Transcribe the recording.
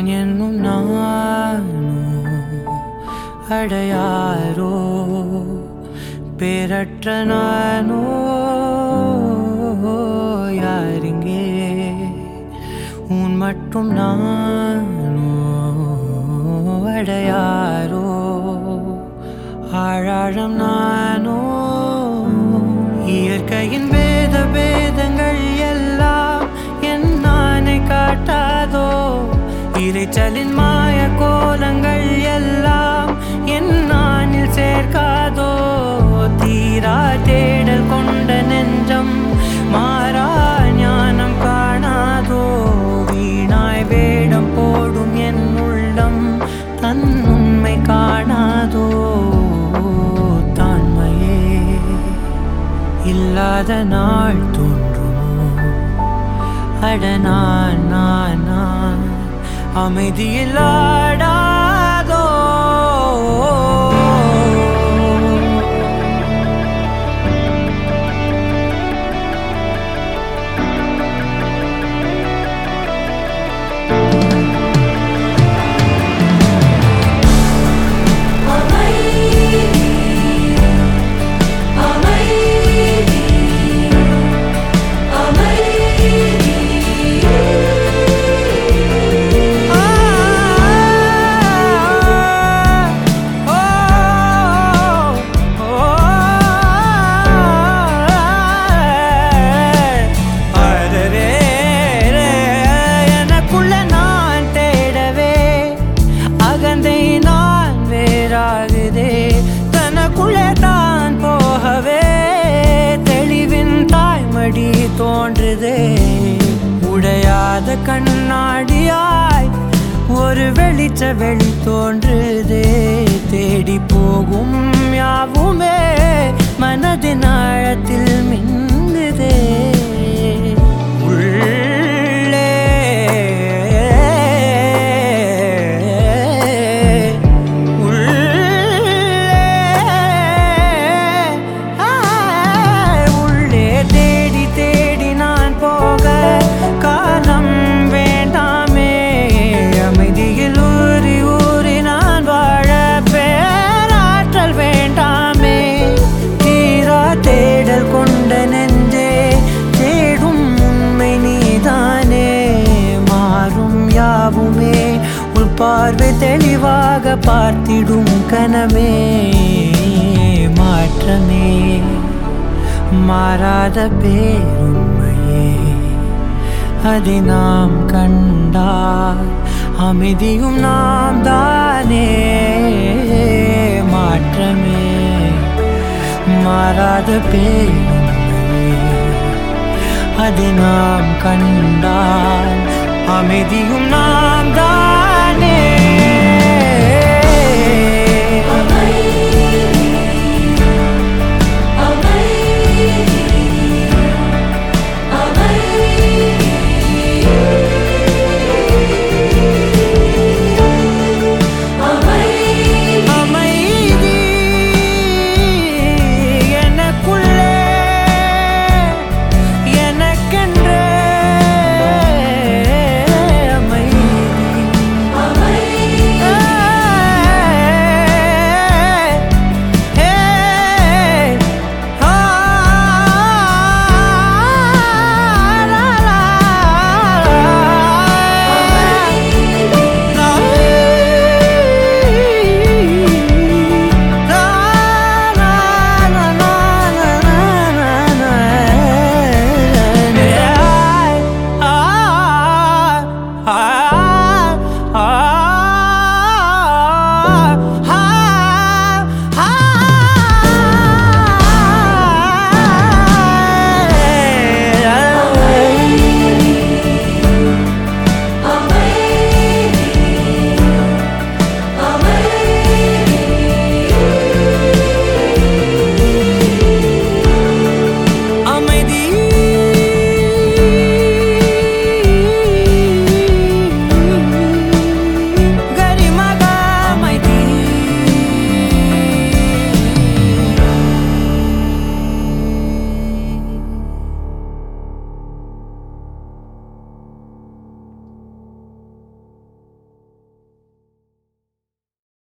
நான் என்னும் நானோ அடையாரோ பேரற்ற நானோ யாரிங்கே உன் மட்டும் நானோ அடையாரோ ஆழாழம் நானோ இயற்கையின் வேத பேதங்கள் எல்லாம் என் நானை காட்டாதோ இறைச்சலின் மாய கோலங்கள் எல்லாம் என் நானில் சேர்க்காதோ தீரா தேடல் கொண்ட நெஞ்சம் மாறா ஞானம் காணாதோ வீணாய் வேடம் போடும் என் உள்ளம் தன் உண்மை காணாதோ தாண்மையே இல்லாத நாள் தோன்றுமோ அட நான் நான் நான் அமைதியில் ஆடாதோ எனக்குள்ள நான் தேடவே அகந்தை நான் வேறாகுதே தனக்குள்ளே தான் போகவே தெளிவின் தாய்மடி தோன்றுதே உடையாத கண்ணாடியாய் ஒரு வெளிச்ச வெளி தோன்றுதே தேடி போகும் யாவுமே மனதின் ஆழத்தில் மின்னுதே உள்ளே உள்ளே தேடி தேடி நான் போக காலம் வேண்டாமே அமைதியில் ஊறி ஊறி நான் வாழ பேராற்றல் வேண்டாமே தீரா தேடல் கொண்ட நெஞ்சே தேடும் உண்மை நீதானே மாறும் யாவுமே உள் பார்வை தெளிவாக பார்த்திடும் கனமே மாற்றமே மாறாத பேருண்மையே அதை நாம் கண்டால் அமைதியும் நாம் தானே மாற்றமே மாறாத பேருண்மையே அதை நாம் கண்டால் அமைதியும் நாம் தான்